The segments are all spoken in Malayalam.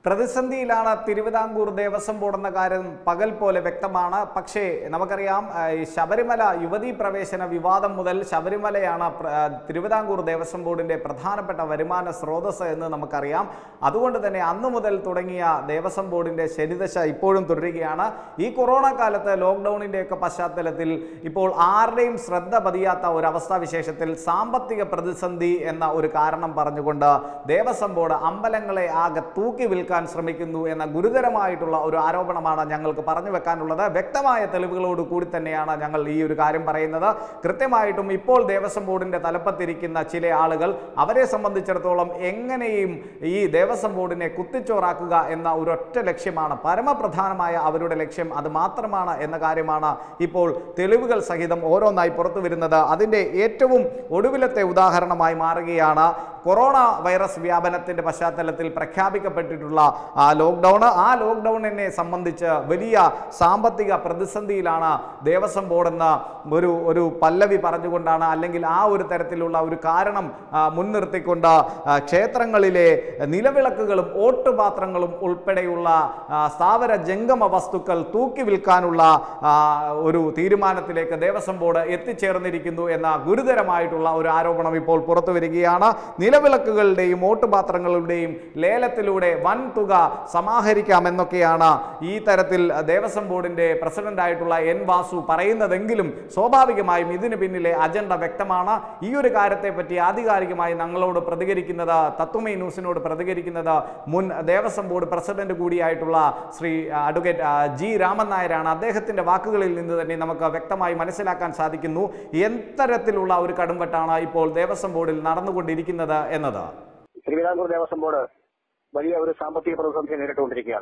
പ്രതിസന്ധിയിലാണ് തിരുവിതാംകൂർ ദേവസ്വം ബോർഡ് എന്ന കാര്യം പകൽ പോലെ വ്യക്തമാണ് പക്ഷേ നമുക്കറിയാം ആ, ഈ ശബരിമല യുവതീ പ്രവേശന വിവാദം മുതൽ ശബരിമലയാണ് പ്ര- ആ, തിരുവിതാംകൂർ ദേവസ്വം ബോർഡിന്റെ പ്രധാനപ്പെട്ട വരുമാന സ്രോതസ് എന്ന് നമുക്കറിയാം അതുകൊണ്ട് തന്നെ അന്നു മുതൽ തുടങ്ങിയ ദേവസ്വം ബോർഡിന്റെ ശനിദശ ഇപ്പോഴും തുടരുകയാണ് ഈ കൊറോണ കാലത്ത് ലോക്ക്ഡൌണിന്റെയൊക്കെ പശ്ചാത്തലത്തിൽ ഇപ്പോൾ ആരുടെയും ശ്രദ്ധ പതിയാത്ത ഒരു അവസ്ഥാവിശേഷത്തിൽ സാമ്പത്തിക പ്രതിസന്ധി എന്ന ഒരു കാരണം പറഞ്ഞുകൊണ്ട് ദേവസ്വം ബോർഡ് അമ്പലങ്ങളെ ആകെ തൂക്കി വിൽക്കാൻ ശ്രമിക്കുന്നു എന്ന ഗുരുതരമായിട്ടുള്ള ഒരു ആരോപണമാണ് ഞങ്ങൾക്ക് പറഞ്ഞു വെക്കാനുള്ളത് വ്യക്തമായ തെളിവുകളോട് കൂടി തന്നെയാണ് ഞങ്ങൾ ഈ ഒരു കാര്യം പറയുന്നത് കൃത്യമായിട്ടും ഇപ്പോൾ ദേവസ്വം ബോർഡിന്റെ തലപ്പത്തിരിക്കുന്ന ചില ആളുകൾ അവരെ സംബന്ധിച്ചിടത്തോളം എങ്ങനെയും ഈ ദേവസ്വം ബോർഡിനെ കുത്തിച്ചോറാക്കുക എന്ന ഒരൊറ്റ ലക്ഷ്യമാണ് പരമപ്രധാനമായ അവരുടെ ലക്ഷ്യം അത് മാത്രമാണ് എന്ന കാര്യമാണ് ഇപ്പോൾ തെളിവുകൾ സഹിതം ഓരോന്നായി പുറത്തു വരുന്നത് അതിൻ്റെ ഏറ്റവും ഒടുവിലത്തെ ഉദാഹരണമായി മാറുകയാണ് കൊറോണ വൈറസ് വ്യാപനത്തിന്റെ പശ്ചാത്തലത്തിൽ പ്രഖ്യാപിക്കപ്പെട്ടിട്ടുള്ള ആ ലോക്ക്ഡൗൺ ആ ലോക്ക്ഡൗണിനെ സംബന്ധിച്ച് വലിയ സാമ്പത്തിക പ്രതിസന്ധിയിലാണ് ദേവസ്വം ബോർഡ് എന്ന ഒരു ഒരു പല്ലവി പറഞ്ഞുകൊണ്ടാണ് അല്ലെങ്കിൽ ആ ഒരു തരത്തിലുള്ള ഒരു കാരണം ആ, മുൻനിർത്തിക്കൊണ്ട് ആ, ക്ഷേത്രങ്ങളിലെ നിലവിളക്കുകളും ഓട്ടുപാത്രങ്ങളും ഉൾപ്പെടെയുള്ള ആ, സ്ഥാവര ജംഗമ വസ്തുക്കൾ തൂക്കി വിൽക്കാനുള്ള ആ, ഒരു തീരുമാനത്തിലേക്ക് ദേവസ്വം ബോർഡ് എത്തിച്ചേർന്നിരിക്കുന്നു എന്ന ഗുരുതരമായിട്ടുള്ള ഒരു ആരോപണം ഇപ്പോൾ പുറത്തു വരികയാണ് നിലവിളക്കുകളുടെയും ഓട്ടുപാത്രങ്ങളുടെയും ലേലത്തിലൂടെ വൻ തുക സമാഹരിക്കാമെന്നൊക്കെയാണ് ഈ തരത്തിൽ ദേവസ്വം ബോർഡിന്റെ പ്രസിഡന്റ് ആയിട്ടുള്ള എൻ വാസു പറയുന്നതെങ്കിലും സ്വാഭാവികമായും ഇതിന് പിന്നിലെ അജണ്ട വ്യക്തമാണ് ഈ ഒരു കാര്യത്തെ പറ്റി ആധികാരികമായി ഞങ്ങളോട് പ്രതികരിക്കുന്നത് തത്വമേ ന്യൂസിനോട് പ്രതികരിക്കുന്നത് മുൻ ദേവസ്വം ബോർഡ് പ്രസിഡന്റ് കൂടിയായിട്ടുള്ള ശ്രീ അഡ്വക്കേറ്റ് ആ, ജി രാമൻ നായരാണ് അദ്ദേഹത്തിന്റെ വാക്കുകളിൽ നിന്ന് തന്നെ നമുക്ക് വ്യക്തമായി മനസ്സിലാക്കാൻ സാധിക്കുന്നു എത്തരത്തിലുള്ള ഒരു കടുംവെട്ടാണ് ഇപ്പോൾ ദേവസ്വം ബോർഡിൽ നടന്നുകൊണ്ടിരിക്കുന്നത് എന്നത് തിരുവിതാംകൂർ ദേവസ്വം ബോർഡ് വലിയ ഒരു സാമ്പത്തിക പ്രതിസന്ധി നേരിട്ടുകൊണ്ടിരിക്കുകയാണ്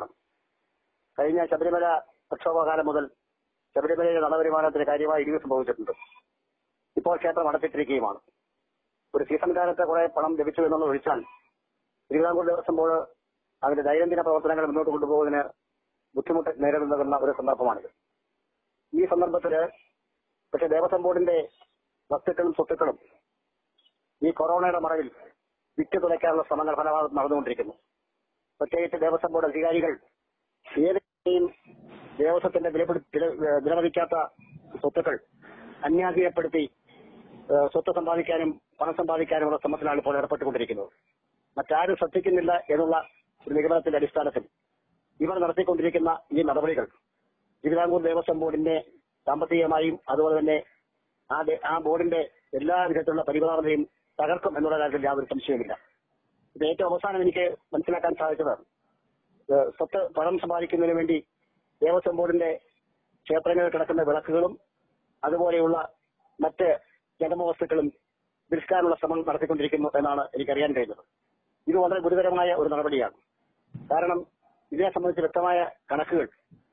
കഴിഞ്ഞ ശബരിമല പ്രക്ഷോഭകാലം മുതൽ ശബരിമലയിലെ നടവരുമാനത്തിന് കാര്യമായ ഇടിവ് സംഭവിച്ചിട്ടുണ്ട് ഇപ്പോൾ ക്ഷേത്രം അടച്ചിട്ടിരിക്കുകയുമാണ് ഒരു സീസൺ കാലത്ത് കുറെ പണം ലഭിച്ചു എന്നുള്ളത് ഒഴിച്ചാൽ തിരുവിതാംകൂർ ദേവസ്വം ബോർഡ് അതിന്റെ ദൈനംദിന പ്രവർത്തനങ്ങൾ മുന്നോട്ട് കൊണ്ടുപോകുന്നതിന് ബുദ്ധിമുട്ട് നേരിടുന്ന ഒരു സന്ദർഭമാണിത് ഈ സന്ദർഭത്തില് പക്ഷെ ദേവസ്വം ബോർഡിന്റെ വസ്തുക്കളും സ്വത്തുക്കളും ഈ കൊറോണയുടെ മറവിൽ വിറ്റ് തുലയ്ക്കാനുള്ള ശ്രമങ്ങൾ ഫലഭാഗത്ത് നടന്നുകൊണ്ടിരിക്കുന്നു പ്രത്യേകിച്ച് ദേവസ്വം ബോർഡ് അധികാരികൾ ഏതെങ്കിലും ദേവസ്വത്തിന്റെ വിലപിടി വില- വിലമതിക്കാത്ത സ്വത്തുക്കൾ അന്യാധീനപ്പെടുത്തി ഏഹ്, സ്വത്ത് സമ്പാദിക്കാനും പണം സമ്പാദിക്കാനുമുള്ള ശ്രമത്തിലാണ് ഇപ്പോൾ ഏർപ്പെട്ടുകൊണ്ടിരിക്കുന്നത് മറ്റാരും ശ്രദ്ധിക്കുന്നില്ല എന്നുള്ള ഒരു നിഗമനത്തിന്റെ അടിസ്ഥാനത്തിൽ ഇവർ നടത്തിക്കൊണ്ടിരിക്കുന്ന ഈ നടപടികൾ തിരുവിതാംകൂർ ദേവസ്വം ബോർഡിന്റെ സാമ്പത്തികമായും അതുപോലെ തന്നെ ആ ദേ- ആ ബോർഡിന്റെ എല്ലാ വിധത്തിലുള്ള പരിപാലനയും തകർക്കും എന്നുള്ള കാര്യത്തിൽ യാതൊരു സംശയവുമില്ല ഇത് ഏറ്റവും അവസാനം എനിക്ക് മനസ്സിലാക്കാൻ സാധിച്ചത് ഏഹ് സ്വത്ത് പണം സമ്പാദിക്കുന്നതിന് വേണ്ടി ദേവസ്വം ബോർഡിന്റെ ക്ഷേത്രങ്ങളിൽ കിടക്കുന്ന വിളക്കുകളും അതുപോലെയുള്ള മറ്റ് ജനമവസ്തുക്കളും വിൽക്കാനുള്ള ശ്രമം നടത്തിക്കൊണ്ടിരിക്കുന്നു എന്നാണ് എനിക്കറിയാൻ കഴിഞ്ഞത് ഇത് വളരെ ഗുരുതരമായ ഒരു നടപടിയാണ് കാരണം ഇതിനെ സംബന്ധിച്ച് വ്യക്തമായ കണക്കുകൾ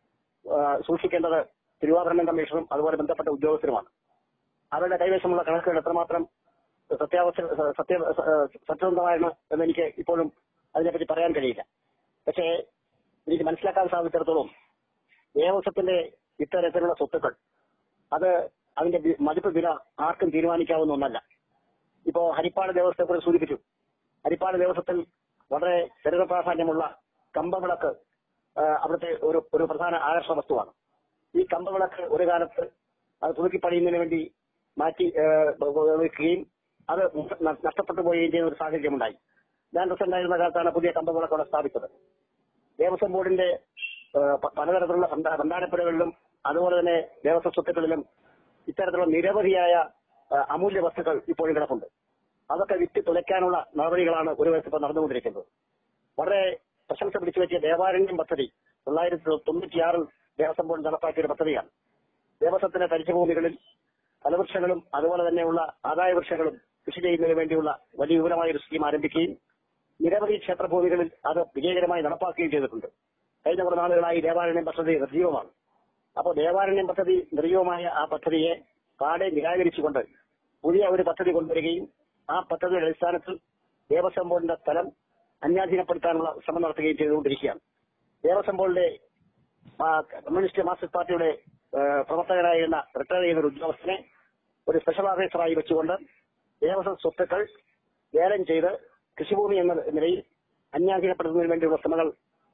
ആ, സൂക്ഷിക്കേണ്ടത് തിരുവാഭരണം കമ്മീഷനും അതുപോലെ ബന്ധപ്പെട്ട ഉദ്യോഗസ്ഥരുമാണ് അവരുടെ കൈവശമുള്ള കണക്കുകൾ എത്രമാത്രം സത്യാവസ്ഥ സത്യ സത്യസന്ധമായിരുന്നു എന്ന് എനിക്ക് ഇപ്പോഴും അതിനെപ്പറ്റി പറയാൻ കഴിയില്ല പക്ഷേ എനിക്ക് മനസ്സിലാക്കാൻ സാധിച്ചിടത്തോളം ദേവസ്വത്തിന്റെ ഇത്തരത്തിലുള്ള സ്വത്തുക്കൾ അത് അതിന്റെ വി- മതിപ്പ് വില ആർക്കും തീരുമാനിക്കാവുന്ന ഒന്നല്ല ഇപ്പോ ഹരിപ്പാട് ദേവസ്വത്തെ കുറിച്ച് സൂചിപ്പിച്ചു ഹരിപ്പാട് ദേവസ്വത്തിൽ വളരെ ചരിത്ര പ്രാധാന്യമുള്ള കമ്പവിളക്ക് ആ, അവിടുത്തെ ഒരു ഒരു പ്രധാന ആകർഷണ വസ്തുവാണ് ഈ കമ്പവിളക്ക് ഒരു കാലത്ത് അത് പുതുക്കി പണിയുന്നതിന് വേണ്ടി മാറ്റി ആ, വെക്കുകയും അത് ന- നഷ്ടപ്പെട്ടു പോവുകയും ചെയ്യുന്ന ഒരു സാഹചര്യമുണ്ടായി ഞാൻ പ്രസിഡന്റായിരുന്ന കാലത്താണ് പുതിയ കമ്പവിളക്ക് അവിടെ സ്ഥാപിച്ചത് ദേവസ്വം ബോർഡിന്റെ ആ, പ- പലതരത്തിലുള്ള ഭണ്ഡ- ഭണ്ഡാരപ്പുരകളിലും അതുപോലെ തന്നെ ദേവസ്വം സ്വത്തുക്കളിലും ഇത്തരത്തിലുള്ള നിരവധിയായ ആ, അമൂല്യ വസ്തുക്കൾ ഇപ്പോഴും കിടപ്പുണ്ട് അതൊക്കെ വിറ്റ് തുലയ്ക്കാനുള്ള നടപടികളാണ് ഒരു വയസ്സ് ഇപ്പോൾ നടന്നുകൊണ്ടിരിക്കുന്നത് വളരെ പ്രശംസ പിടിച്ചു പറ്റിയ ദേവാരണ്യം പദ്ധതി തൊള്ളായിരത്തി തൊണ്ണൂറ്റിയാറിൽ ദേവസ്വം ബോർഡ് നടപ്പാക്കിയ ഒരു പദ്ധതിയാണ് ദേവസ്വത്തിന്റെ തരിശുഭൂമികളിൽ ഫലവൃക്ഷങ്ങളും അതുപോലെ തന്നെയുള്ള ആദായ വൃക്ഷങ്ങളും കൃഷി ചെയ്യുന്നതിന് വേണ്ടിയുള്ള വലിയ വിപുലമായ ഒരു സ്കീം ആരംഭിക്കുകയും നിരവധി ക്ഷേത്രഭൂമികളിൽ അത് വിജയകരമായി നടപ്പാക്കുകയും ചെയ്തിട്ടുണ്ട് കഴിഞ്ഞ കുറേ നാളുകളായി ദേവാരണ്യം പദ്ധതി നിർജീവമാണ് അപ്പോൾ ദേവാരണ്യം പദ്ധതി നിർജീവമായ ആ പദ്ധതിയെ പാടെ നിരാകരിച്ചുകൊണ്ട് പുതിയ ഒരു പദ്ധതി കൊണ്ടുവരികയും ആ പദ്ധതിയുടെ അടിസ്ഥാനത്തിൽ ദേവസ്വം ബോർഡിന്റെ സ്ഥലം അന്യാധീനപ്പെടുത്താനുള്ള ശ്രമം നടത്തുകയും ചെയ്തുകൊണ്ടിരിക്കുകയാണ് ദേവസ്വം ബോർഡിന്റെ ആ, കമ്മ്യൂണിസ്റ്റ് മാർക്സിസ്റ്റ് പാർട്ടിയുടെ ആ, പ്രവർത്തകനായിരുന്ന റിട്ടയർ ചെയ്ത ഒരു ഉദ്യോഗസ്ഥനെ ഒരു സ്പെഷ്യൽ ഓഫീസറായി വെച്ചുകൊണ്ട് ദേവസ്വം സ്വത്തുക്കൾ ലേലം ചെയ്ത് കൃഷിഭൂമി എന്ന നിലയിൽ അന്യാധീനപ്പെടുത്തുന്നതിന് വേണ്ടിയുള്ള ശ്രമങ്ങൾ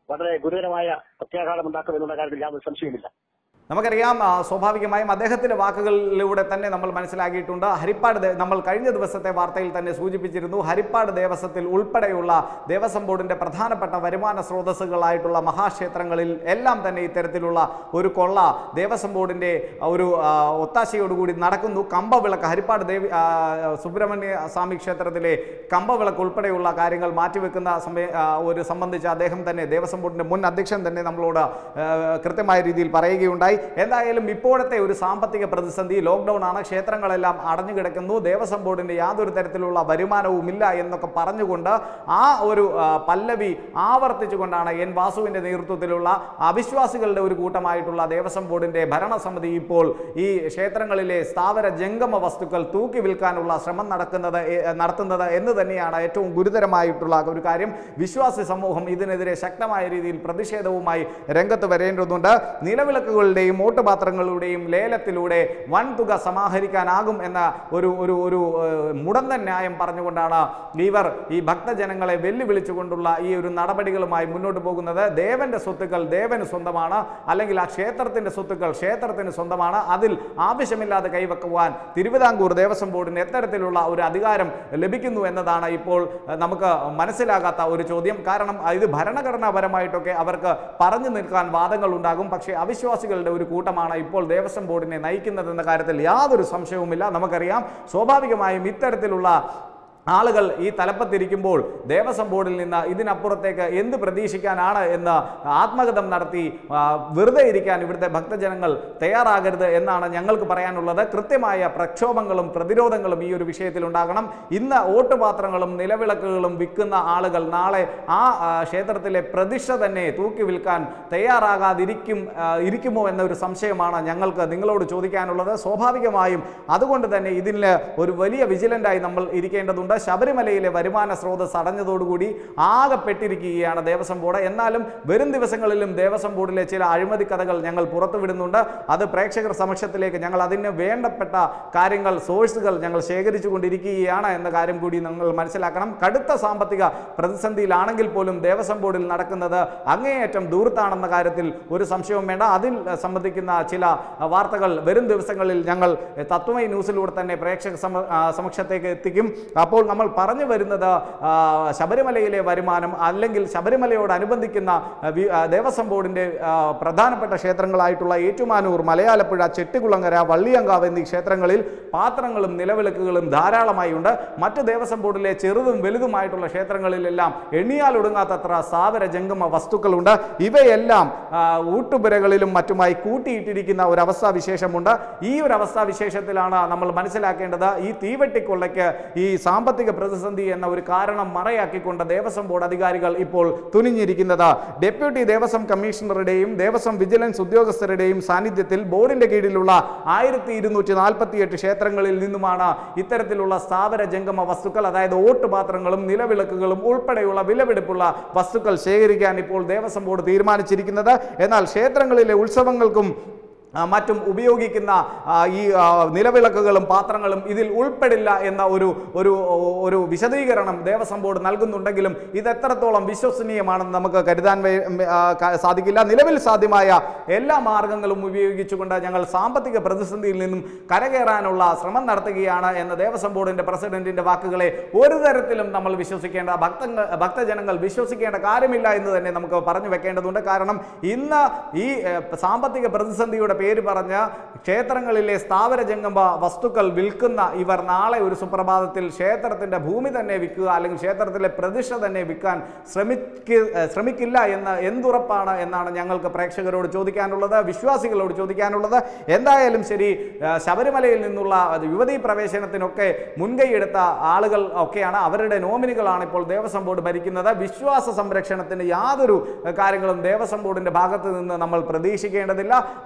വളരെ ഗുരുതരമായ പ്രത്യാഘാതം ഉണ്ടാക്കുമെന്നുള്ള കാര്യത്തിൽ യാതൊരു സംശയമില്ല നമുക്കറിയാം ആ, സ്വാഭാവികമായും അദ്ദേഹത്തിന്റെ വാക്കുകളിലൂടെ തന്നെ നമ്മൾ മനസ്സിലാക്കിയിട്ടുണ്ട് ഹരിപ്പാട് ദേ- നമ്മൾ കഴിഞ്ഞ ദിവസത്തെ വാർത്തയിൽ തന്നെ സൂചിപ്പിച്ചിരുന്നു ഹരിപ്പാട് ദേവസ്വത്തിൽ ഉൾപ്പെടെയുള്ള ദേവസ്വം ബോർഡിന്റെ പ്രധാനപ്പെട്ട വരുമാന സ്രോതസ്സുകളായിട്ടുള്ള മഹാക്ഷേത്രങ്ങളിൽ എല്ലാം തന്നെ ഇത്തരത്തിലുള്ള ഒരു കൊള്ള ദേവസ്വം ബോർഡിന്റെ ഒരു ആ, ഒത്താശയോടുകൂടി നടക്കുന്നു കമ്പവിളക്ക് ഹരിപ്പാട് ദേവി ആ, സുബ്രഹ്മണ്യ സ്വാമി ക്ഷേത്രത്തിലെ കമ്പവിളക്ക് ഉൾപ്പെടെയുള്ള കാര്യങ്ങൾ മാറ്റിവെക്കുന്ന സമയ ആ, ഒരു സംബന്ധിച്ച് അദ്ദേഹം തന്നെ ദേവസ്വം ബോർഡിന്റെ മുൻ അധ്യക്ഷൻ തന്നെ നമ്മളോട് ആ, കൃത്യമായ രീതിയിൽ പറയുകയുണ്ടായി എന്തായാലും ഇപ്പോഴത്തെ ഒരു സാമ്പത്തിക പ്രതിസന്ധി ലോക്ക്ഡൗൺ ആണ് ക്ഷേത്രങ്ങളെല്ലാം അടഞ്ഞു കിടക്കുന്നു ദേവസ്വം ബോർഡിന്റെ യാതൊരു തരത്തിലുള്ള വരുമാനവുമില്ല എന്നൊക്കെ പറഞ്ഞുകൊണ്ട് ആ ഒരു ആ, പല്ലവി ആവർത്തിച്ചുകൊണ്ടാണ് എൻ വാസുവിന്റെ നേതൃത്വത്തിലുള്ള അവിശ്വാസികളുടെ ഒരു കൂട്ടമായിട്ടുള്ള ദേവസ്വം ബോർഡിന്റെ ഭരണസമിതി ഇപ്പോൾ ഈ ക്ഷേത്രങ്ങളിലെ സ്ഥാവര ജംഗമ വസ്തുക്കൾ തൂക്കി വിൽക്കാനുള്ള ശ്രമം നടക്കുന്നത് എ- നടത്തുന്നത് എന്ന് തന്നെയാണ് ഏറ്റവും ഗുരുതരമായിട്ടുള്ള ഒരു കാര്യം വിശ്വാസി സമൂഹം ഇതിനെതിരെ ശക്തമായ രീതിയിൽ പ്രതിഷേധവുമായി രംഗത്ത് വരേണ്ടതുണ്ട് നിലവിളക്കുകളുടെയും ഓട്ടുപാത്രങ്ങളുടെയും ലേലത്തിലൂടെ വൻതുക സമാഹരിക്കാനാകും എന്ന ഒരു ഒരു ഒരു ഏഹ്, മുടന്തൻ ന്യായം പറഞ്ഞുകൊണ്ടാണ് ഇവർ ഈ ഭക്തജനങ്ങളെ വെല്ലുവിളിച്ചുകൊണ്ടുള്ള ഈ ഒരു നടപടികളുമായി മുന്നോട്ട് പോകുന്നത് ദേവന്റെ സ്വത്തുക്കൾ ദേവന് സ്വന്തമാണ് അല്ലെങ്കിൽ ആ ക്ഷേത്രത്തിന്റെ സ്വത്തുക്കൾ ക്ഷേത്രത്തിന് സ്വന്തമാണ് അതിൽ ആവശ്യമില്ലാതെ കൈവെക്കുവാൻ തിരുവിതാംകൂർ ദേവസ്വം ബോർഡിന് എത്തരത്തിലുള്ള ഒരു അധികാരം ലഭിക്കുന്നു എന്നതാണ് ഇപ്പോൾ ഏഹ്, നമുക്ക് മനസ്സിലാകാത്ത ഒരു ചോദ്യം കാരണം ഇത് ഭരണഘടനാപരമായിട്ടൊക്കെ അവർക്ക് പറഞ്ഞു നിൽക്കാൻ വാദങ്ങൾ ഉണ്ടാകും പക്ഷേ അവിശ്വാസികളുടെ ഒരു കൂട്ടമാണ് ഇപ്പോൾ ദേവസ്വം ബോർഡിനെ നയിക്കുന്നതെന്ന കാര്യത്തിൽ യാതൊരു സംശയവുമില്ല നമുക്കറിയാം സ്വാഭാവികമായും ഇത്തരത്തിലുള്ള ആളുകൾ ഈ തലപ്പത്തിരിക്കുമ്പോൾ ദേവസ്വം ബോർഡിൽ നിന്ന് ഇതിനപ്പുറത്തേക്ക് എന്ത് പ്രതീക്ഷിക്കാനാണ് എന്ന് ആത്മഗതം നടത്തി ആ, വെറുതെ ഇരിക്കാൻ ഇവിടുത്തെ ഭക്തജനങ്ങൾ തയ്യാറാകരുത് എന്നാണ് ഞങ്ങൾക്ക് പറയാനുള്ളത് കൃത്യമായ പ്രക്ഷോഭങ്ങളും പ്രതിരോധങ്ങളും ഈ ഒരു വിഷയത്തിൽ ഉണ്ടാകണം ഇന്ന് ഓട്ടുപാത്രങ്ങളും നിലവിളക്കുകളും വിൽക്കുന്ന ആളുകൾ നാളെ ആ ആ, ക്ഷേത്രത്തിലെ പ്രതിഷ്ഠ തന്നെ തൂക്കി വിൽക്കാൻ തയ്യാറാകാതിരിക്കും ആ, ഇരിക്കുമോ എന്നൊരു സംശയമാണ് ഞങ്ങൾക്ക് നിങ്ങളോട് ചോദിക്കാനുള്ളത് സ്വാഭാവികമായും അതുകൊണ്ട് തന്നെ ഇതിന് ഒരു വലിയ വിജിലൻ്റായി നമ്മൾ ഇരിക്കേണ്ടതുണ്ട് ശബരിമലയിലെ വരുമാന സ്രോതസ് അടഞ്ഞതോടുകൂടി ആകെപ്പെട്ടിരിക്കുകയാണ് ദേവസ്വം ബോർഡ് എന്നാലും വരും ദിവസങ്ങളിലും ദേവസ്വം ബോർഡിലെ ചില അഴിമതി കഥകൾ ഞങ്ങൾ പുറത്തുവിടുന്നുണ്ട് അത് പ്രേക്ഷകർ സമക്ഷത്തിലേക്ക് ഞങ്ങൾ അതിന് വേണ്ടപ്പെട്ട കാര്യങ്ങൾ സോഴ്സുകൾ ഞങ്ങൾ ശേഖരിച്ചു കൊണ്ടിരിക്കുകയാണ് എന്ന കാര്യം കൂടി നിങ്ങൾ മനസ്സിലാക്കണം കടുത്ത സാമ്പത്തിക പ്രതിസന്ധിയിലാണെങ്കിൽ പോലും ദേവസ്വം ബോർഡിൽ നടക്കുന്നത് അങ്ങേയറ്റം ദൂരത്താണെന്ന കാര്യത്തിൽ ഒരു സംശയവും വേണ്ട അതിൽ സംബന്ധിക്കുന്ന ചില വാർത്തകൾ വരും ദിവസങ്ങളിൽ ഞങ്ങൾ തത്വമൈ ന്യൂസിലൂടെ തന്നെ പ്രേക്ഷക സമ- ആ, സമക്ഷത്തേക്ക് എത്തിക്കും അപ്പോൾ നമ്മൾ പറഞ്ഞു വരുന്നത് ആ, ശബരിമലയിലെ വരുമാനം അല്ലെങ്കിൽ ശബരിമലയോടനുബന്ധിക്കുന്ന ആ, വി- ആ, ദേവസ്വം ബോർഡിന്റെ ആ, പ്രധാനപ്പെട്ട ക്ഷേത്രങ്ങളായിട്ടുള്ള ഏറ്റുമാനൂർ മലയാലപ്പുഴ ചെട്ടികുളങ്ങര വള്ളിയങ്കാവ് എന്നീ ക്ഷേത്രങ്ങളിൽ പാത്രങ്ങളും നിലവിളക്കുകളും ധാരാളമായി ഉണ്ട് മറ്റ് ദേവസ്വം ബോർഡിലെ ചെറുതും വലുതുമായിട്ടുള്ള ക്ഷേത്രങ്ങളിലെല്ലാം എണ്ണിയാലൊടുങ്ങാത്തത്ര സ്ഥാവര ജംഗമ വസ്തുക്കളുണ്ട് ഇവയെല്ലാം ആ, ഊട്ടുപുരകളിലും മറ്റുമായി കൂട്ടിയിട്ടിരിക്കുന്ന ഒരു അവസ്ഥാ വിശേഷമുണ്ട് ഈ ഒരു അവസ്ഥാ വിശേഷത്തിലാണ് നമ്മൾ മനസ്സിലാക്കേണ്ടത് ഈ തീവെട്ടിക്കൊള്ളയ്ക്ക് ഈ സാമ്പത്തിക പ്രതിസന്ധി എന്ന ഒരു കാരണം മറയാക്കിക്കൊണ്ട് ദേവസ്വം ബോർഡ് അധികാരികൾ ഇപ്പോൾ തുനിഞ്ഞിരിക്കുന്നത് ഡെപ്യൂട്ടി ദേവസ്വം കമ്മീഷണറുടെയും ദേവസ്വം വിജിലൻസ് ഉദ്യോഗസ്ഥരുടെയും സാന്നിധ്യത്തിൽ ബോർഡിന്റെ കീഴിലുള്ള ആയിരത്തി ഇരുന്നൂറ്റി നാൽപ്പത്തിയെട്ട് ക്ഷേത്രങ്ങളിൽ നിന്നുമാണ് ഇത്തരത്തിലുള്ള സ്ഥാവര ജംഗമ വസ്തുക്കൾ അതായത് ഓട്ടുപാത്രങ്ങളും നിലവിളക്കുകളും ഉൾപ്പെടെയുള്ള വിലപിടിപ്പുള്ള വസ്തുക്കൾ ശേഖരിക്കാൻ ഇപ്പോൾ ദേവസ്വം ബോർഡ് തീരുമാനിച്ചിരിക്കുന്നത് എന്നാൽ ക്ഷേത്രങ്ങളിലെ ഉത്സവങ്ങൾക്കും ആ, മറ്റും ഉപയോഗിക്കുന്ന ആ, ഈ ആ, നിലവിളക്കുകളും പാത്രങ്ങളും ഇതിൽ ഉൾപ്പെടില്ല എന്ന ഒരു ഒരു ഒരു വിശദീകരണം ദേവസ്വം ബോർഡ് നൽകുന്നുണ്ടെങ്കിലും ഇത് എത്രത്തോളം വിശ്വസനീയമാണെന്ന് നമുക്ക് കരുതാൻ വേ- ആ, ക- സാധിക്കില്ല നിലവിൽ സാധ്യമായ എല്ലാ മാർഗങ്ങളും ഉപയോഗിച്ചുകൊണ്ട് ഞങ്ങൾ സാമ്പത്തിക പ്രതിസന്ധിയിൽ നിന്നും കരകയറാനുള്ള ശ്രമം നടത്തുകയാണ് എന്ന ദേവസ്വം ബോർഡിന്റെ പ്രസിഡന്റിന്റെ വാക്കുകളെ ഒരു തരത്തിലും നമ്മൾ വിശ്വസിക്കേണ്ട ഭക്തങ്ങൾ ഭക്തജനങ്ങൾ വിശ്വസിക്കേണ്ട കാര്യമില്ല എന്ന് തന്നെ നമുക്ക് പറഞ്ഞു വെക്കേണ്ടതുണ്ട് കാരണം ഇന്ന് ഈ ഏഹ്, സാമ്പത്തിക പ്രതിസന്ധിയുടെ പേര് പറഞ്ഞ് ക്ഷേത്രങ്ങളിലെ സ്ഥാവര ജംഗമ വസ്തുക്കൾ വിൽക്കുന്ന ഇവർ നാളെ ഒരു സുപ്രഭാതത്തിൽ ക്ഷേത്രത്തിന്റെ ഭൂമി തന്നെ വിൽക്കുക അല്ലെങ്കിൽ ക്ഷേത്രത്തിലെ പ്രതിഷ്ഠ തന്നെ വിൽക്കാൻ ശ്രമിക്ക ഏഹ്, ശ്രമിക്കില്ല എന്ന് എന്തുറപ്പാണ് എന്നാണ് ഞങ്ങൾക്ക് പ്രേക്ഷകരോട് ചോദിക്കാനുള്ളത് വിശ്വാസികളോട് ചോദിക്കാനുള്ളത് എന്തായാലും ശരി ഏഹ്, ശബരിമലയിൽ നിന്നുള്ള യുവതീ പ്രവേശനത്തിനൊക്കെ മുൻകൈയെടുത്ത ആളുകൾ ഒക്കെയാണ് അവരുടെ നോമിനികളാണ് ഇപ്പോൾ ദേവസ്വം ബോർഡ് ഭരിക്കുന്നത് വിശ്വാസ സംരക്ഷണത്തിന് യാതൊരു ഏഹ്, കാര്യങ്ങളും ദേവസ്വം ബോർഡിന്റെ ഭാഗത്ത് നിന്ന് നമ്മൾ പ്രതീക്ഷിക്കേണ്ടതില്ല അത്തരത്തിൽ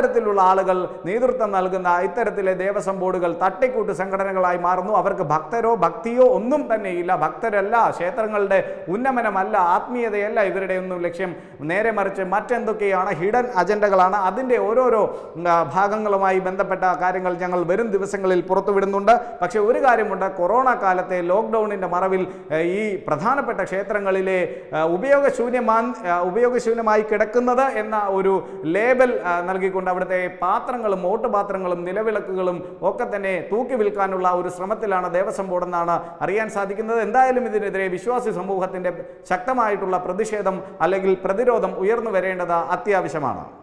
അത്തരത്തിലുള്ള ആളുകൾ നേതൃത്വം നൽകുന്ന ഇത്തരത്തിലെ ദേവസ്വം ബോർഡുകൾ തട്ടിക്കൂട്ട് സംഘടനകളായി മാറുന്നു അവർക്ക് ഭക്തരോ ഭക്തിയോ ഒന്നും തന്നെയില്ല ഭക്തരല്ല ക്ഷേത്രങ്ങളുടെ ഉന്നമനമല്ല ആത്മീയതയല്ല ഇവരുടെ ഒന്നും ലക്ഷ്യം നേരെ മറിച്ച് മറ്റെന്തൊക്കെയാണ് ഹിഡൻ അജണ്ടകളാണ് അതിൻ്റെ ഓരോരോ ഉം, ആ, ഭാഗങ്ങളുമായി ബന്ധപ്പെട്ട കാര്യങ്ങൾ ഞങ്ങൾ വരും ദിവസങ്ങളിൽ പുറത്തുവിടുന്നുണ്ട് പക്ഷേ ഒരു കാര്യമുണ്ട് കൊറോണ കാലത്തെ ലോക്ക്ഡൗണിൻ്റെ മറവിൽ ഏഹ്, ഈ പ്രധാനപ്പെട്ട ക്ഷേത്രങ്ങളിലെ ഏഹ്, ഉപയോഗശൂന്യമാൻ ഏഹ്, ഉപയോഗശൂന്യമായി കിടക്കുന്നത് എന്ന ഒരു ലേബൽ ആ, നൽകിക്കൊണ്ട് അവിടുത്തെ പാത്രങ്ങളും ഓട്ടുപാത്രങ്ങളും നിലവിളക്കുകളും ഒക്കെ തന്നെ തൂക്കി വിൽക്കാനുള്ള ഒരു ശ്രമത്തിലാണ് ദേവസ്വം ബോർഡെന്നാണ് അറിയാൻ സാധിക്കുന്നത് എന്തായാലും ഇതിനെതിരെ വിശ്വാസി സമൂഹത്തിൻ്റെ ശക്തമായിട്ടുള്ള പ്രതിഷേധം അല്ലെങ്കിൽ പ്രതിരോധം ഉയർന്നു വരേണ്ടത് അത്യാവശ്യമാണ്